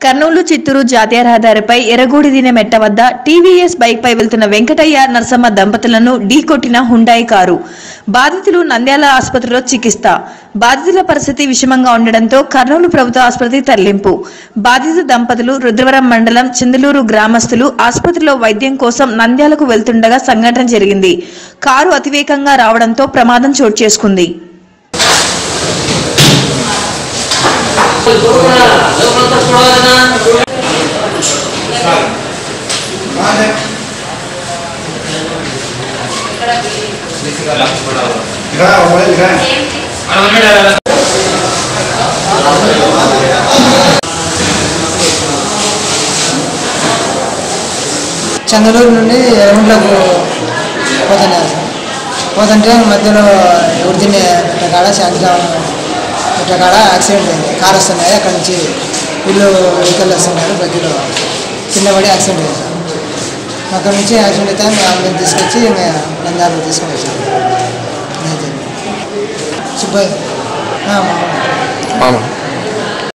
కర్నూలు చిత్తూరు జాతీయ రహదారిపై ఎర్రగూడిదిన మెట్ట వద్ద టీవీఎస్ బైక్ పై వెళ్తున్న వెంకటయ్య నరసమ్మ దంపతులను ఢీకొట్టిన హుండాయి కారు బాధితులు నంద్యాల ఆసుపత్రిలో చికిత్స బాధితుల పరిస్థితి విషమంగా ఉండడంతో కర్నూలు ప్రభుత్వ ఆసుపత్రి తరలింపు బాధిత దంపతులు రుద్రవరం మండలం చిందులూరు గ్రామస్తులు ఆసుపత్రిలో వైద్యం కోసం నంద్యాలకు వెళ్తుండగా సంఘటన జరిగింది కారు అతివేగంగా రావడంతో ప్రమాదం చోటు చేసుకుంది చంద్రూరు నుండి ఎరువులకు పోతున్నారు సార్ పోతుంటే మధ్యలో ఉడిదిని కాడ శాంతిరామ్ ఇట్లా కాడ యాక్సిడెంట్ అయింది కారు వస్తున్నాయి అక్కడ నుంచి వీళ్ళు వెహికల్ వస్తున్నారు మధ్యలో కింద పడి యాక్సిడెంట్ అయింది సార్ అక్కడ నుంచి యాక్సిడెంట్ అయితే మేము అంబులెన్స్ తీసుకొచ్చి ఇంకా నందాలు తీసుకొని వచ్చాము అదే జరిగింది. సుబ్బయ్య ఆ, మామూలు. మామ